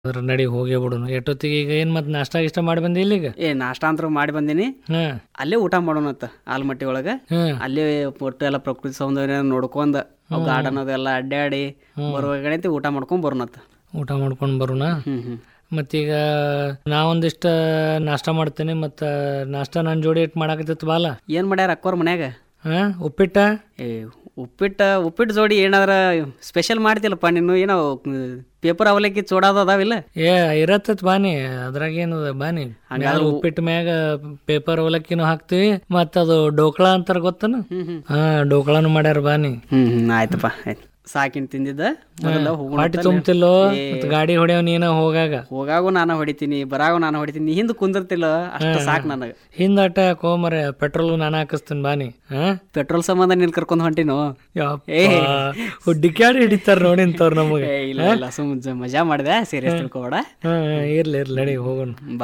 ಅದ್ರ ನಡಿ ಹೋಗೇ ಬಿಡುನು ಎಷ್ಟೊತ್ತಿಗೆ ಈಗ ಏನ್ ಮತ್ತೆ ನಾಷ್ಟಾ ಗಿಷ್ಟ ಮಾಡಿ ಬಂದಿ ಇಲ್ಲಿಗ ಏ ನಾಷ್ಟ ಅಂತೂ ಮಾಡಿ ಬಂದೀನಿ ಹಾ ಅಲ್ಲೇ ಊಟ ಮಾಡೋಣತ್ತ ಆಲ್ಮಟ್ಟಿ ಒಳಗ ಹ್ಮ್ ಅಲ್ಲೇ ಒಟ್ಟು ಎಲ್ಲ ಪ್ರಕೃತಿ ಸೌಂದರ್ಯ ನೋಡ್ಕೊಂಡ್ ಅವು ಗಾರ್ಡನ್ ಅದೆಲ್ಲ ಅಡ್ಡಾಡಿ ಬರುವಾಗಣೈತಿ ಊಟ ಮಾಡ್ಕೊಂಡ್ ಬರೋಣತ್ತ ಊಟ ಮಾಡ್ಕೊಂಡು ಬರೋಣ ಹ್ಮ್ ಹ್ಮ್ ಮತ್ತೀಗ ನಾ ಒಂದಿಷ್ಟ ನಾಷ್ಟಾ ಮಾಡ್ತೇನೆ ಮತ್ತು ನಾಷ್ಟಾ ನನ್ನ ಜೋಡಿ ಇಟ್ಟು ಮಾಡಾಕತ್ತಿತ್ತು ಬಾಲ ಏನ್ ಮಾಡ್ಯಾರ ಅಕ್ಕೋರ್ ಮನ್ಯಾಗ ಹಾ ಉಪ್ಪಿಟ್ಟ ಏ ಉಪ್ಪಿಟ್ಟ ಉಪ್ಪಿಟ್ಟು ಜೋಡಿ ಏನಾದ್ರ ಸ್ಪೆಷಲ್ ಮಾಡ್ತಿಲ್ಲಪ್ಪ ನೀನು ಏನೋ ಪೇಪರ್ ಅವಲಕ್ಕಿ ಚೂಡಾದ ಅದಾವಿಲ್ಲ ಏ ಇರತ್ತತ್ ಬಾನಿ ಅದ್ರಾಗ ಏನದ ಬಾನಿ ಮ್ಯಾಲ ಉಪ್ಪಿಟ್ಟು ಮ್ಯಾಗ ಪೇಪರ್ ಅವಲಕ್ಕಿನೂ ಹಾಕ್ತಿವಿ ಮತ್ತ ಅದು ಡೋಕ್ಳಾ ಅಂತಾರ ಗೊತ್ತನ ಹ್ಮ್ ಹ್ಮ್ ಹಾ ಡೋಕ್ಳಾನು ಮಾಡ್ಯಾರ ಬಾನಿ ಹ್ಮ್ ಹ್ಮ್ ಆಯ್ತಪ್ಪ ಆಯ್ತು ಸಾಕಿನ್ ತಿಂದಿದ್ದ ಮೊದಲ ಹೋಗೋಣ ಪಾಟಿ ತುಂಬ್ತಿಲ್ಲೋ ಮತ್ ಗಾಡಿ ಹೊಡ್ಯಾವ ನೀನ ಹೋಗಾಗ ಹೋಗಾಗು ನಾನು ಹೊಡಿತೀನಿ ಬರಾಗು ನಾನು ಹೊಡಿತೀನಿ ನೀ ಹಿಂದ್ ಕುಂದಿರ್ತಿಲ್ಲ ಅಷ್ಟ ಸಾಕ್ ನನಗ ಹಿಂದಟ ಕೋಮರ ಪೆಟ್ರೋಲ್ ನಾನು ಹಾಕಿಸ್ತೀನಿ ಬಾನಿ ಹಾ ಪೆಟ್ರೋಲ್ ಸಂಬಂಧ ನೀನ್ ಕರ್ಕೊಂಡ್ ಹೊಂಟಿನು ಯಪ್ಪ ಡಿಕ್ಯಾಡಿ ಹಿಡಿತಾರ ನೋಡಿಂತವ್ರ ನಮಗೆ ಏ ಇಲ್ಲ ಇಲ್ಲ ಸುಮ್ ಜ- ಮಜಾ ಮಾಡಿದೆ ಸೀರಿಯಸ್ ತಿಳ್ಕೊಬೇಡ ಹಾ ಇರ್ಲಿ ಇರ್ಲಿ ನಡಿ ಹೋಗೋಣ